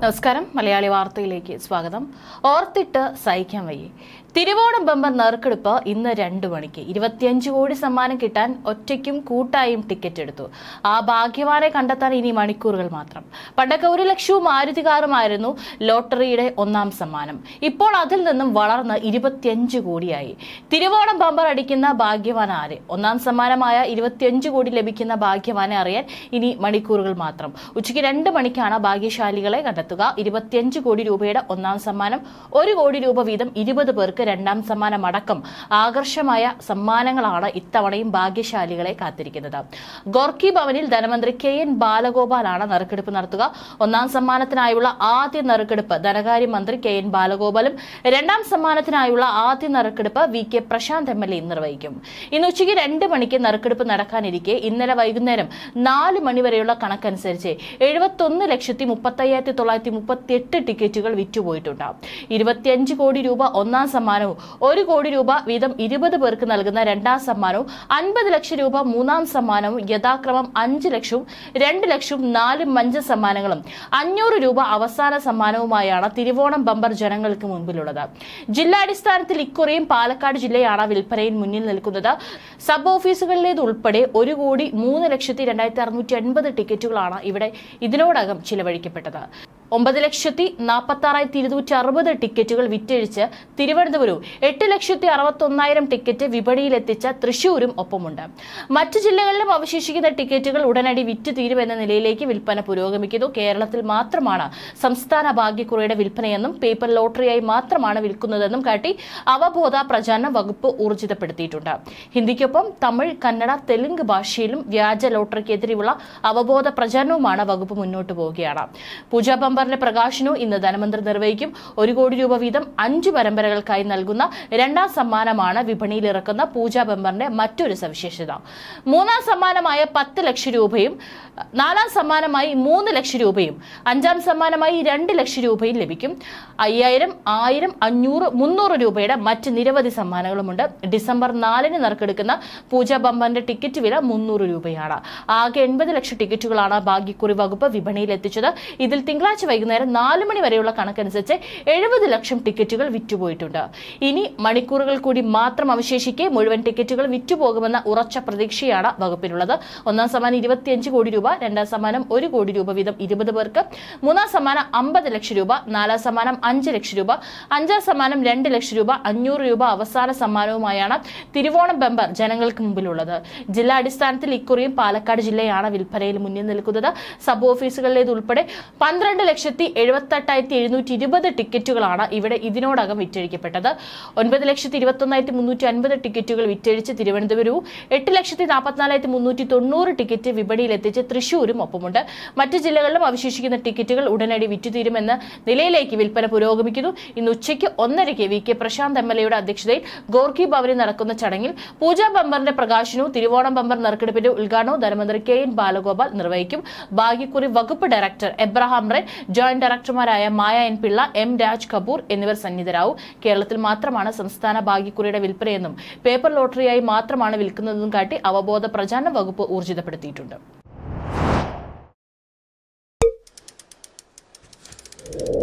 നമസ്കാരം മലയാളി വാർത്തയിലേക്ക് സ്വാഗതം ഓർത്തിട്ട് സഹിക്കാൻ വയ്യേ തിരുവോണം ബമ്പർ നറുക്കെടുപ്പ് ഇന്ന് രണ്ടു മണിക്ക് ഇരുപത്തിയഞ്ച് കോടി സമ്മാനം കിട്ടാൻ ഒറ്റയ്ക്കും കൂട്ടായും ടിക്കറ്റ് എടുത്തു ആ ഭാഗ്യവാനെ കണ്ടെത്താൻ ഇനി മണിക്കൂറുകൾ മാത്രം പണ്ടൊക്കെ ഒരു ലക്ഷവും മാരുതി കാറുമായിരുന്നു ലോട്ടറിയുടെ ഒന്നാം സമ്മാനം ഇപ്പോൾ അതിൽ നിന്നും വളർന്ന് ഇരുപത്തിയഞ്ച് കോടിയായി തിരുവോണം ബമ്പർ അടിക്കുന്ന ഭാഗ്യവാൻ ആര് ഒന്നാം സമ്മാനമായ ഇരുപത്തിയഞ്ച് കോടി ലഭിക്കുന്ന ഭാഗ്യവാനെ അറിയാൻ ഇനി മണിക്കൂറുകൾ മാത്രം ഉച്ചയ്ക്ക് രണ്ട് മണിക്കാണ് ഭാഗ്യശാലികളെ കണ്ടെത്തുക ഇരുപത്തിയഞ്ച് കോടി രൂപയുടെ ഒന്നാം സമ്മാനം ഒരു കോടി രൂപ വീതം ഇരുപത് പേർക്ക് രണ്ടാം സമ്മാനം അടക്കം ആകർഷമായ സമ്മാനങ്ങളാണ് ഇത്തവണയും ഭാഗ്യശാലികളെ കാത്തിരിക്കുന്നത് ഗോർക്കി ഭവനിൽ ധനമന്ത്രി കെ എൻ ബാലഗോപാലാണ് നറുക്കെടുപ്പ് നടത്തുക ഒന്നാം സമ്മാനത്തിനായുള്ള ആദ്യ നറുക്കെടുപ്പ് ധനകാര്യമന്ത്രി കെ എൻ ബാലഗോപാലും രണ്ടാം സമ്മാനത്തിനായുള്ള ആദ്യ നറുക്കെടുപ്പ് V K Prashanth M L A നിർവഹിക്കും ഇന്ന് ഉച്ചയ്ക്ക് രണ്ട് മണിക്ക് നറുക്കെടുപ്പ് നടക്കാനിരിക്കെ ഇന്നലെ വൈകുന്നേരം നാല് മണിവരെയുള്ള കണക്കനുസരിച്ച് എഴുപത്തൊന്ന് ലക്ഷത്തി മുപ്പത്തയ്യായിരത്തി തൊള്ളായിരത്തി മുപ്പത്തി എട്ട് ടിക്കറ്റുകൾ വിറ്റുപോയിട്ടുണ്ട് ഇരുപത്തിയഞ്ച് കോടി രൂപ ഒന്നാം സമ്മാനവും ഒരു കോടി രൂപ വീതം ഇരുപത് പേർക്ക് നൽകുന്ന രണ്ടാം സമ്മാനവും അൻപത് ലക്ഷം രൂപ മൂന്നാം സമ്മാനവും യഥാക്രമം അഞ്ച് ലക്ഷവും രണ്ട് ലക്ഷവും നാല് മഞ്ച സമ്മാനങ്ങളും അഞ്ഞൂറ് രൂപ അവസാന സമ്മാനവുമായാണ് തിരുവോണം ബമ്പർ ജനങ്ങൾക്ക് മുൻപിലുള്ളത് ജില്ലാടിസ്ഥാനത്തിൽ ഇക്കുറിയും പാലക്കാട് ജില്ലയാണ് വിൽപ്പനയിൽ മുന്നിൽ നിൽക്കുന്നത് സബ് ഓഫീസുകളിലേത് ഉൾപ്പെടെ ഒരു കോടി മൂന്ന് ലക്ഷത്തി രണ്ടായിരത്തി അറുന്നൂറ്റി എൺപത് ടിക്കറ്റുകളാണ് ഇവിടെ ഇതിനോടകം ചിലവഴിക്കപ്പെട്ടത് ഒമ്പത് ലക്ഷത്തി നാൽപ്പത്തി ആറായിരത്തി ഇരുന്നൂറ്റി അറുപത് ടിക്കറ്റുകൾ വിറ്റഴിച്ച് തിരുവനന്തപുരവും എട്ട് ലക്ഷത്തി അറുപത്തി ഒന്നായിരം ടിക്കറ്റ് വിപണിയിലെത്തിച്ച തൃശൂരും ഒപ്പമുണ്ട് മറ്റു ജില്ലകളിലും അവശേഷിക്കുന്ന ടിക്കറ്റുകൾ ഉടനടി വിറ്റ് തീരുമെന്ന നിലയിലേക്ക് വിൽപ്പന പുരോഗമിക്കുന്നു കേരളത്തിൽ മാത്രമാണ് സംസ്ഥാന ഭാഗ്യക്കുറിയുടെ വിൽപ്പനയെന്നും പേപ്പർ ലോട്ടറിയായി മാത്രമാണ് വിൽക്കുന്നതെന്നും കാട്ടി അവബോധ പ്രചാരണ വകുപ്പ് ഊർജിതപ്പെടുത്തിയിട്ടുണ്ട് ഹിന്ദിക്കൊപ്പം തമിഴ് കന്നഡ തെലുങ്ക് ഭാഷയിലും വ്യാജ ലോട്ടറിക്കെതിരെയുള്ള അവബോധ പ്രചാരണവുമാണ് വകുപ്പ് മുന്നോട്ട് പോവുകയാണ് പൂജാ ബമ്പറിന്റെ പ്രകാശനവും ഇന്ന് ധനമന്ത്രി നിർവഹിക്കും ഒരു കോടി രൂപ വീതം അഞ്ചു പരമ്പരകൾക്കായി നൽകുന്ന രണ്ടാം സമ്മാനമാണ് വിപണിയിൽ ഇറക്കുന്ന പൂജാ ബമ്പറിന്റെ മറ്റൊരു സവിശേഷത മൂന്നാം സമ്മാനമായ പത്ത് ലക്ഷം രൂപയും നാലാം സമ്മാനമായി മൂന്ന് ലക്ഷം രൂപയും അഞ്ചാം സമ്മാനമായി രണ്ട് ലക്ഷം രൂപയും ലഭിക്കും അയ്യായിരം ആയിരം അഞ്ഞൂറ് മുന്നൂറ് രൂപയുടെ മറ്റ് നിരവധി സമ്മാനങ്ങളുമുണ്ട് ഡിസംബർ നാലിന് നറുക്കെടുക്കുന്ന പൂജാ ബമ്പറിന്റെ ടിക്കറ്റ് വില മുന്നൂറ് രൂപയാണ് ആകെ എൺപത് ലക്ഷം ടിക്കറ്റുകളാണ് ഭാഗ്യക്കുറി വകുപ്പ് വിപണിയിൽ എത്തിച്ചത് ഇതിൽ തിങ്കളാഴ്ച വൈകുന്നേരം നാല് മണി വരെയുള്ള കണക്കനുസരിച്ച് എഴുപത് ലക്ഷം ടിക്കറ്റുകൾ വിറ്റുപോയിട്ടുണ്ട് ഇനി മണിക്കൂറുകൾ കൂടി മാത്രം അവശേഷിക്കെ മുഴുവൻ ടിക്കറ്റുകൾ വിറ്റുപോകുമെന്ന ഉറച്ച പ്രതീക്ഷയാണ് വകുപ്പിനുള്ളത് ഒന്നാം സമ്മാനം ഇരുപത്തിയഞ്ച് കോടി രൂപ രണ്ടാം സമ്മാനം ഒരു കോടി രൂപ വീതം ഇരുപത് പേർക്ക് മൂന്നാം സമ്മാനം അമ്പത് ലക്ഷം രൂപ നാലാം സമ്മാനം അഞ്ച് ലക്ഷം രൂപ അഞ്ചാം സമ്മാനം രണ്ട് ലക്ഷം രൂപ അഞ്ഞൂറ് രൂപ അവസാന സമ്മാനവുമായാണ് തിരുവോണം ബമ്പർ ജനങ്ങൾക്ക് മുമ്പിലുള്ളത് ജില്ലാ അടിസ്ഥാനത്തിൽ ഇക്കുറിയും പാലക്കാട് ജില്ലയാണ് വിൽപ്പനയിൽ മുന്നിൽ നിൽക്കുന്നത് സബ് ഓഫീസുകളിലേത് ഉൾപ്പെടെ പന്ത്രണ്ട് ലക്ഷത്തി എഴുപത്തെട്ടായിരത്തി എഴുന്നൂറ്റി ഇരുപത് ടിക്കറ്റുകളാണ് ഇവിടെ ഇതിനോടകം വിറ്റഴിക്കപ്പെട്ടത് ഒൻപത് ലക്ഷത്തി ഇരുപത്തൊന്നായിരത്തി മുന്നൂറ്റി അൻപത് ടിക്കറ്റുകൾ വിറ്റഴിച്ച് തിരുവനന്തപുരവും എട്ട് ലക്ഷത്തി നാൽപ്പത്തിനാലായിരത്തി മുന്നൂറ്റി തൊണ്ണൂറ് ടിക്കറ്റ് വിപണിയിൽ എത്തിച്ച് തൃശൂരും ഒപ്പമുണ്ട് മറ്റ് ജില്ലകളിലും അവശേഷിക്കുന്ന ടിക്കറ്റുകൾ ഉടനടി വിറ്റുതീരുമെന്ന നിലയിലേക്ക് വിൽപ്പന പുരോഗമിക്കുന്നു ഇന്ന് ഉച്ചയ്ക്ക് ഒന്നരയ്ക്ക് V K Prashanth M L എയുടെ അധ്യക്ഷതയിൽ ഗോർക്കി ഭവനിൽ നടക്കുന്ന ചടങ്ങിൽ പൂജാ ബമ്പറിന്റെ പ്രകാശനവും തിരുവോണം ബമ്പർ നറുക്കെടുപ്പിന്റെ ഉദ്ഘാടനവും ധനമന്ത്രി കെ എൻ ബാലഗോപാൽ നിർവഹിക്കും ഭാഗ്യക്കുറി വകുപ്പ് ഡയറക്ടർ എബ്രഹാം റെൻ ജോയിന്റ് ഡയറക്ടർമാരായ മായ എൻ പിള്ള എം രാജ് കപൂർ എന്നിവർ സന്നിധരാവും കേരളത്തിൽ മാത്രമാണ് സംസ്ഥാന ഭാഗ്യക്കുറിയുടെ വിൽപ്പനയെന്നും പേപ്പർ ലോട്ടറിയായി മാത്രമാണ് വിൽക്കുന്നതെന്നും കാട്ടി അവബോധ പ്രചാരണ വകുപ്പ് ഊർജിതപ്പെടുത്തിയിട്ടുണ്ട്